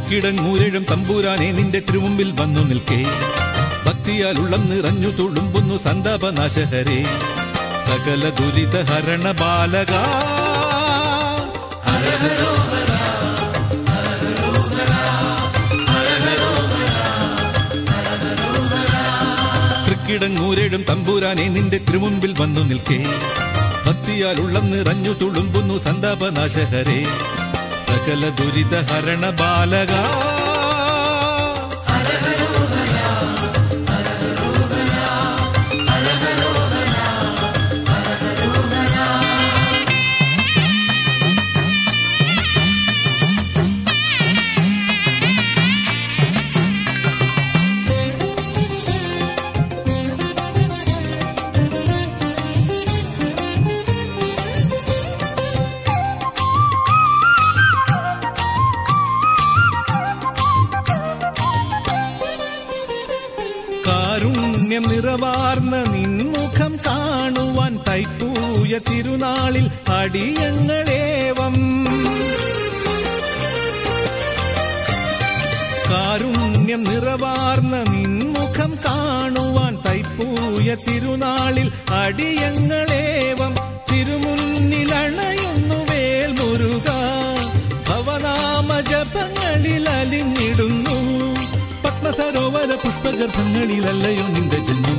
തൃക്കിടങ്ങൂരഴും തമ്പൂരാനെ നിന്റെ തിരുമുമ്പിൽ വന്നു നിൽക്കേ ഭക്തിയാൽ ഉള്ളം നിറഞ്ഞു തുളുമ്പുന്നു സന്താപനാശഹരേ സകല ദുരിത ഹരണ ബാലക തൃക്കിടങ്ങൂരഴും തമ്പൂരാനെ നിന്റെ തിരുമുമ്പിൽ വന്നു നിൽക്കേ ഭക്തിയാൽ ഉള്ളം നിറഞ്ഞു തുളുമ്പുന്നു സന്താപനാശഹരേ സകല ദുരിത ഹരണ ബാലക കാരുണ്യം നിറവാർന്ന നിൻമുഖം കാണുവാൻ തൈപ്പൂയ തിരുനാളിൽ അടിയങ്ങളേവം കാരുണ്യം നിറവാർന്ന നിൻമുഖം കാണുവാൻ തൈപ്പൂയ തിരുനാളിൽ അടിയങ്ങളേവം തിരുമുന്നിലണയുന്നു വേൽമുരുക ഭവനാമ ജപങ്ങളിൽ അലിഞ്ഞിടുന്നു പത്മസരോവര പുഷ്പഗർഭങ്ങളിലല്ലയോ നിന്റെ ജന്മം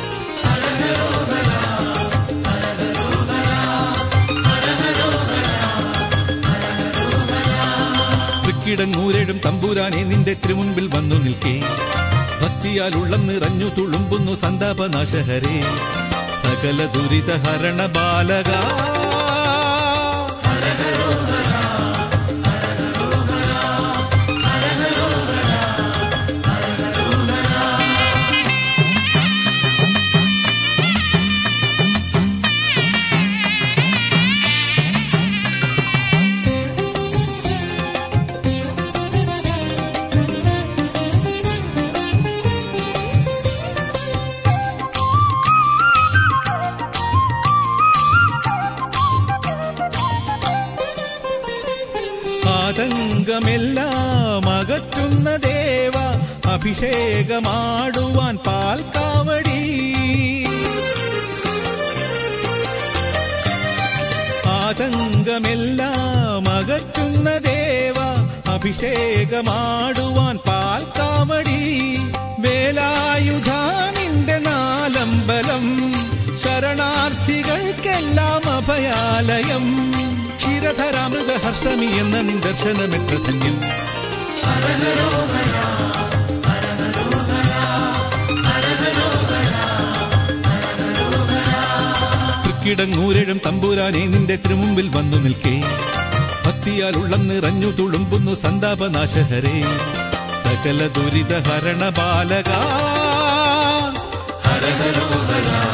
തൃക്കിടങ്ങൂരഴും തമ്പൂരാനെ നിന്റെ തിരുമുൻപിൽ വന്നു നിൽക്കേ ഭക്തിയാൽ ഉള്ളം നിറഞ്ഞു തുളുമ്പുന്നു സന്താപനാശഹരേ സകല ദുരിത ഹരണ ബാലക ആതങ്കമെല്ലാം അകറ്റുന്ന ദേവ അഭിഷേകമാടുവാൻ പാൽക്കാവടി ആതങ്കമെല്ലാം അകറ്റുന്ന ദേവ അഭിഷേകമാടുവാൻ പാൽക്കാവടി വേലായുധാനിന്റെ നാലമ്പലം ശരണാർത്ഥികൾക്കെല്ലാം അഭയാലയം ക്ഷീരധരാമൃത ഹർഷമി എന്ന നിദർശനമെത്ര ധന്യം തൃക്കിടങ്ങൂരഴും തമ്പൂരാനെ നിന്റെ തിരുമുമ്പിൽ വന്നു നിൽക്കേ ഭക്തിയാൽ ഉള്ളം നിറഞ്ഞു തുളുമ്പുന്നു സന്താപനാശഹരേ സകല ദുരിത ഹരണ ബാലക ഹര ഹരോ ഹര